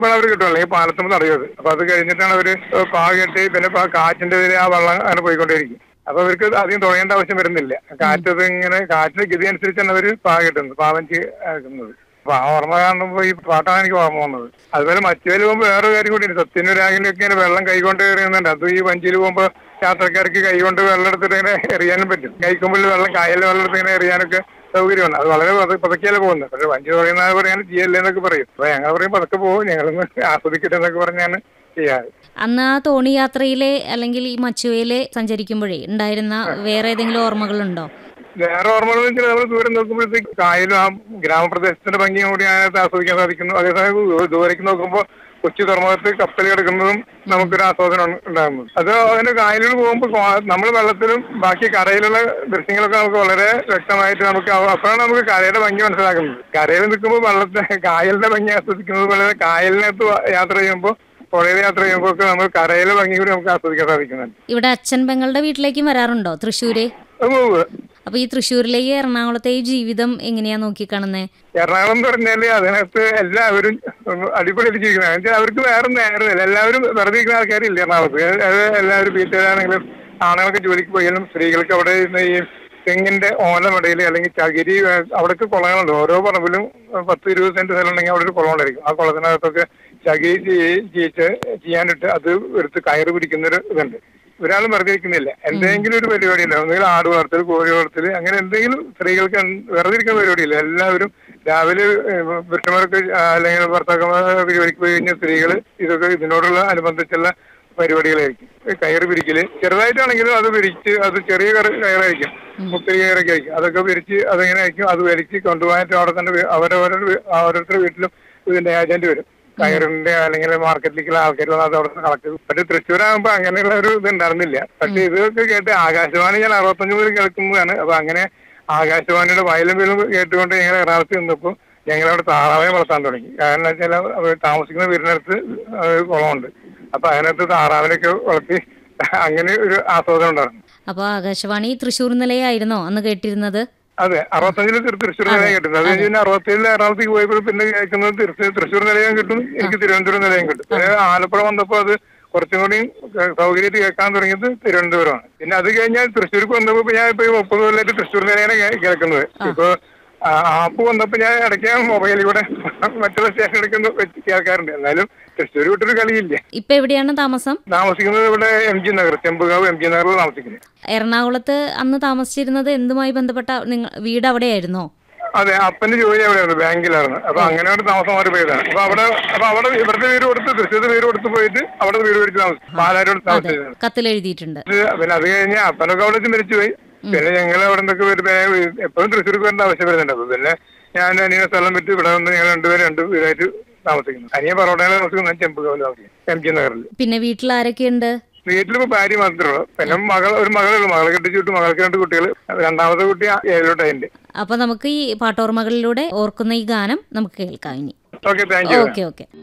ഇപ്പോൾ അവർ കിട്ടും അല്ലെങ്കിൽ പാലത്തുമ്പോൾ തടയത് അപ്പൊ അത് കഴിഞ്ഞിട്ടാണ് അവര് പാ കെട്ടി പിന്നെ ഇപ്പൊ ആ കാറ്റിന്റെ ഇതിൽ ആ വെള്ളം അങ്ങനെ പോയിക്കൊണ്ടേയിരിക്കും അപ്പൊ അവർക്ക് അധികം തുഴയേണ്ട ആവശ്യം വരുന്നില്ല കാറ്റത് ഇങ്ങനെ കാറ്റിന്റെ ഗതി അനുസരിച്ചാണ് അവര് പാ കെട്ടുന്നത് പാവം ചെയ്യുന്നത് അപ്പൊ ആ ഓർമ്മ കാണുമ്പോ ഈ പാട്ടാണ് എനിക്ക് ഓർമ്മ വന്നത് അതുപോലെ മറ്റുവേല് പോകുമ്പോൾ വേറെ കാര്യം കൂടി സത്യനും രാഗിലൊക്കെ ഇങ്ങനെ വെള്ളം കൈകൊണ്ട് എറിയുന്നുണ്ട് അത് ഈ വഞ്ചിയിൽ പോകുമ്പോൾ യാത്രക്കാർക്ക് കൈകൊണ്ട് വെള്ളം എടുത്തിട്ട് ഇങ്ങനെ എറിയാനും പറ്റും കൈക്കുമ്പിൽ വെള്ളം കായലിൽ വെള്ളം എടുത്ത് ഇങ്ങനെ എറിയാനൊക്കെ സൗകര്യമാണ് അത് വളരെ പത- പതുക്കെയല്ലേ പോകുന്നത് പക്ഷെ വഞ്ചി പറയുന്ന പറയാൻ ചെയ്യല്ലേ എന്നൊക്കെ പറയും അപ്പൊ ഞങ്ങൾ പറയും പതുക്കെ പോകും ഞങ്ങളൊന്ന് ആസ്വദിക്കട്ടെ എന്നൊക്കെ പറഞ്ഞാണ് ചെയ്യാറ് അന്ന് ആ തോണി യാത്രയിലെ അല്ലെങ്കിൽ ഈ മച്ചുവയിലെ സഞ്ചരിക്കുമ്പോഴേ ഉണ്ടായിരുന്ന വേറെ ഏതെങ്കിലും ഓർമ്മകളുണ്ടോ വേറെ ഓർമ്മകൾ വെച്ചാൽ നമ്മൾ ദൂരം നോക്കുമ്പോഴത്തേക്ക് കായലും ആ ഗ്രാമപ്രദേശത്തിന്റെ ഭംഗിയും കൂടി അതിനകത്ത് ആസ്വദിക്കാൻ സാധിക്കുന്നു അതേസമയം ദൂ- ദൂരേക്ക് നോക്കുമ്പോൾ കൊച്ചി തുറമുഖത്ത് കപ്പൽ കിടക്കുന്നതും നമുക്കൊരു ആസ്വാദനം ഉണ്ട്- ഉണ്ടാകുന്നു അത് അതിന്റെ കായലിൽ പോകുമ്പോൾ നമ്മൾ വെള്ളത്തിലും ബാക്കി കരയിലുള്ള ദൃശ്യങ്ങളൊക്കെ നമുക്ക് വളരെ വ്യക്തമായിട്ട് നമുക്ക് അവ- അപ്പോഴാണ് നമുക്ക് കരയുടെ ഭംഗി മനസ്സിലാക്കുന്നത് കരയിൽ നിൽക്കുമ്പോൾ വെള്ളത്തെ കായലിന്റെ ഭംഗി ആസ്വദിക്കുന്നത് പോലെ യാത്രയാത്ര ചെയ്യുമ്പോൾ പുഴയിൽ യാത്ര ചെയ്യുമ്പോൾ ഒക്കെ നമ്മൾ കരയിലെ ഭംഗി കൂടി നമുക്ക് ആസ്വദിക്കാൻ സാധിക്കുന്നുണ്ട് ഇവിടെ അച്ഛൻ പെങ്ങളുടെ വീട്ടിലേക്കും വരാറുണ്ടോ തൃശ്ശൂര് അത് പോവുക അപ്പൊ ഈ തൃശ്ശൂരിലേക്ക് എറണാകുളത്തെ ഈ ജീവിതം എങ്ങനെയാ നോക്കിക്കാണുന്നേ എറണാകുളം എന്ന് പറഞ്ഞാല് അതിനകത്ത് എല്ലാവരും അടിപൊളിയായിട്ട് ജീവിക്കുന്നത് എന്നുവെച്ചാൽ അവർക്ക് വേറെ നേരമില്ല എല്ലാവരും വെറുതെ ഇരിക്കുന്ന ആൾക്കാരില്ല എറണാകുളത്ത് അത് എല്ലാവരും വീട്ടുകാരാണെങ്കിലും ആണുങ്ങൾക്ക് ജോലിക്ക് പോയാലും സ്ത്രീകൾക്ക് അവിടെ ഇരുന്ന് ഈ തെങ്ങിന്റെ ഓലമടയിൽ അല്ലെങ്കിൽ ചകിരി ഏഹ്, അവിടേക്ക് കുളങ്ങളുണ്ട് ഓരോ പറമ്പിലും പത്ത് ഇരുപത് സെന്റ് സ്ഥലം ഉണ്ടെങ്കിൽ അവിടെ ഒരു കുളം ഉണ്ടായിരിക്കും ആ കുളത്തിനകത്തൊക്കെ ചകിരി ചെയ്- ചെയ്യിച്ച് ചെയ്യാനിട്ട് അത് എടുത്ത് കയറ് പിടിക്കുന്ന ഒരു ഇതുണ്ട് ഒരാളും വെറുതെ ഇരിക്കുന്നില്ല എന്തെങ്കിലും ഒരു പരിപാടി ഉണ്ടാവും ഒന്നുകിൽ ആട് വളർത്തൽ കോഴി വളർത്തൽ അങ്ങനെ എന്തെങ്കിലും സ്ത്രീകൾക്ക് എന്ത് വെറുതെ ഇരിക്കുന്ന പരിപാടിയില്ല എല്ലാവരും രാവിലെ ഏഹ്, പുരുഷന്മാർക്ക് അല്ലെങ്കിൽ ഭർത്താക്കന്മാരൊക്കെ ജോലിക്ക് പോയി കഴിഞ്ഞാൽ സ്ത്രീകൾ ഇതൊക്കെ ഇതിനോടുള്ള അനുബന്ധിച്ചുള്ള പരിപാടികളായിരിക്കും ഈ കയറ് പിരിക്കല് ചെറുതായിട്ടാണെങ്കിലും അത് പിരിച്ച് അത് ചെറിയ കയറ് കയറായിരിക്കും മുത്തിരി കയറൊക്കെ ആയിരിക്കും അതൊക്കെ പിരിച്ച് അതിങ്ങനെ ആയിരിക്കും അത് വലിച്ച് കൊണ്ടുപോയിട്ട് അവിടെ തന്നെ വി- അവരവരുടെ വീ- ഓരോരുത്തരുടെ വീട്ടിലും ഇതിന്റെ ഏജന്റ് വരും കയറിന്റെ അല്ലെങ്കിൽ മാർക്കറ്റിലേക്കുള്ള ആൾക്കാർ വന്ന് അത് അവിടെ നിന്ന് കളക്ട് ചെയ്യും പക്ഷെ തൃശ്ശൂരാകുമ്പോ അങ്ങനെയുള്ള ഒരു ഇത് ഉണ്ടായിരുന്നില്ല പക്ഷെ ഇതൊക്കെ കേട്ട് ആകാശവാണി ഞാൻ അറുപത്തഞ്ച് മുതൽ കേൾക്കുന്നതാണ് അപ്പൊ അങ്ങനെ ആകാശവാണിയുടെ വയലും വീലും കേട്ടുകൊണ്ട് ഞങ്ങൾ എറണാകുളത്ത് നിന്നപ്പോൾ ഞങ്ങൾ അവിടെ താറാവെ വളർത്താൻ തുടങ്ങി കാരണം വെച്ചാൽ അവർ താമസിക്കുന്ന വീടിനടുത്ത് ഒരു കുളമുണ്ട് അപ്പൊ അതിനകത്ത് താറാവിനൊക്കെ വളർത്തി അങ്ങനെ ഒരു ആസ്വാദനം ഉണ്ടായിരുന്നു അപ്പൊ ആകാശവാണി തൃശ്ശൂർ നിലയായിരുന്നോ അന്ന് കേട്ടിരുന്നത് അതെ അറുപത്തഞ്ചില് തൃ- തൃശ്ശൂർ നിലയം കിട്ടുന്നത് അത് കഴിഞ്ഞ് പിന്നെ അറുപത്തേഴില് എറണാകുളത്തേക്ക് പോയപ്പോൾ പിന്നെ കേൾക്കുന്നത് തൃശ്ശൂർ തൃശ്ശൂർ നിലയം കിട്ടും എനിക്ക് തിരുവനന്തപുരം നിലയം കിട്ടും പിന്നെ ആലപ്പുഴ വന്നപ്പോൾ അത് കുറച്ചും കൂടി സൗകര്യമായിട്ട് കേൾക്കാൻ തുടങ്ങിയത് തിരുവനന്തപുരമാണ് പിന്നെ അത് കഴിഞ്ഞാൽ തൃശ്ശൂർക്ക് വന്നപ്പോൾ ഇപ്പൊ ഞാൻ ഇപ്പൊ ഈ മുപ്പത് കൊല്ലമായിട്ട് തൃശ്ശൂർ നിലയാണ് കേ- കേൾക്കുന്നത് ഇപ്പൊ ആ, ആപ്പ് വന്നപ്പോൾ ഞാൻ ഇടയ്ക്ക് മൊബൈലിൽ കൂടെ മറ്റുള്ള സ്റ്റേഷൻ എടുക്കുന്ന വെച്ച് കേൾക്കാറുണ്ട് എന്നാലും തൃശ്ശൂർ വിട്ടൊരു കളിയില്ല ഇപ്പൊ എവിടെയാണ് താമസം താമസിക്കുന്നത് ഇവിടെ M G Nagar Chembukavu M G നഗറിൽ താമസിക്കുന്നത് എറണാകുളത്ത് അന്ന് താമസിച്ചിരുന്നത് എന്തുമായി ബന്ധപ്പെട്ട നിങ്ങൾ വീട് അവിടെയായിരുന്നോ അതെ അപ്പന്റെ ജോലി അവിടെയാണ് ബാങ്കിലായിരുന്നു അപ്പൊ അങ്ങനെ ഒരു താമസം മാറി പോയതാണ് അപ്പൊ അവിടെ അപ്പൊ അവിടെ ഇവിടുത്തെ വീട് കൊടുത്ത് തൃശ്ശൂർ വീട് കൊടുത്ത് പോയിട്ട് അവിടെ വീട് മേടിച്ച് താമസിച്ചു പാലാരോട് താമസിച്ചതാണ് കത്തിലെഴുതിയിട്ടുണ്ട് ഇത് പിന്നെ അത് കഴിഞ്ഞ് അപ്പനൊക്കെ അവിടെ വെച്ച് മരിച്ചുപോയി പിന്നെ ഞങ്ങൾ അവിടെ നിന്നൊക്കെ വരുമ്പോ എപ്പോഴും തൃശ്ശൂർക്ക് വരേണ്ട ആവശ്യം വരുന്നുണ്ട് അപ്പൊ പിന്നെ ഞാൻ അനിയനെ സ്ഥലം വിട്ട് ഇവിടെ വന്ന് ഞങ്ങൾ രണ്ടുപേരും രണ്ട് വീടായിട്ട് താമസിക്കുന്നു അനിയൻ പറവടയിൽ താമസിക്കുന്നു ഞാൻ ചെമ്പുകാവിൽ താമസിക്കുന്നു എം ജി നഗറിൽ പിന്നെ വീട്ടിൽ ആരൊക്കെയുണ്ട് വീട്ടിലിപ്പോ ഭാര്യ മാത്രമേ ഉള്ളൂ പിന്നെ മകൾ ഒരു മകളുള്ളൂ മകളെ കെട്ടിച്ചു വിട്ടു മകൾക്ക് രണ്ട് കുട്ടികൾ രണ്ടാമത്തെ കുട്ടി ഏഴിലോട്ട് അതിന്റെ അപ്പൊ നമുക്ക് ഈ പാട്ടോർമകളിലൂടെ ഓർക്കുന്ന ഈ ഗാനം നമുക്ക് കേൾക്കാം ഇനി okay thank you okay okay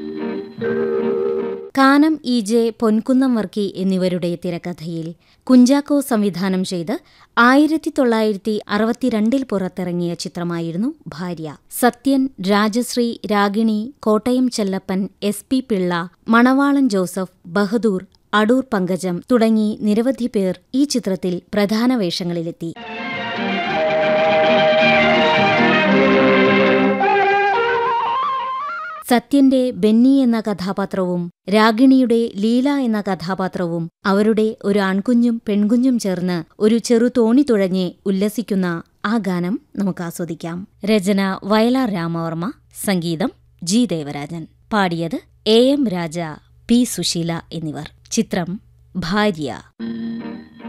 Kanam E J Ponkunnam Varkey എന്നിവരുടെ തിരക്കഥയിൽ കുഞ്ചാക്കോ സംവിധാനം ചെയ്ത് ആയിരത്തി തൊള്ളായിരത്തി അറുപത്തിരണ്ടിൽ പുറത്തിറങ്ങിയ ചിത്രമായിരുന്നു Bharya Sathyan Rajasree Ragini Kottayam Chellappan S P Pillai Manavalan Joseph Bahadur Adoor പങ്കജം തുടങ്ങി നിരവധി പേർ ഈ ചിത്രത്തിൽ പ്രധാന വേഷങ്ങളിലെത്തി സത്യന്റെ ബെന്നി എന്ന കഥാപാത്രവും രാഗിണിയുടെ ലീല എന്ന കഥാപാത്രവും അവരുടെ ഒരു ആൺകുഞ്ഞും പെൺകുഞ്ഞും ചേർന്ന് ഒരു ചെറു തോണി തുഴഞ്ഞ് ഉല്ലസിക്കുന്ന ആ ഗാനം നമുക്ക് ആസ്വദിക്കാം രചന വയലാർ രാമവർമ്മ സംഗീതം ജി ദേവരാജൻ പാടിയത് A M Raja P Susheela എന്നിവർ ചിത്രം ഭാര്യ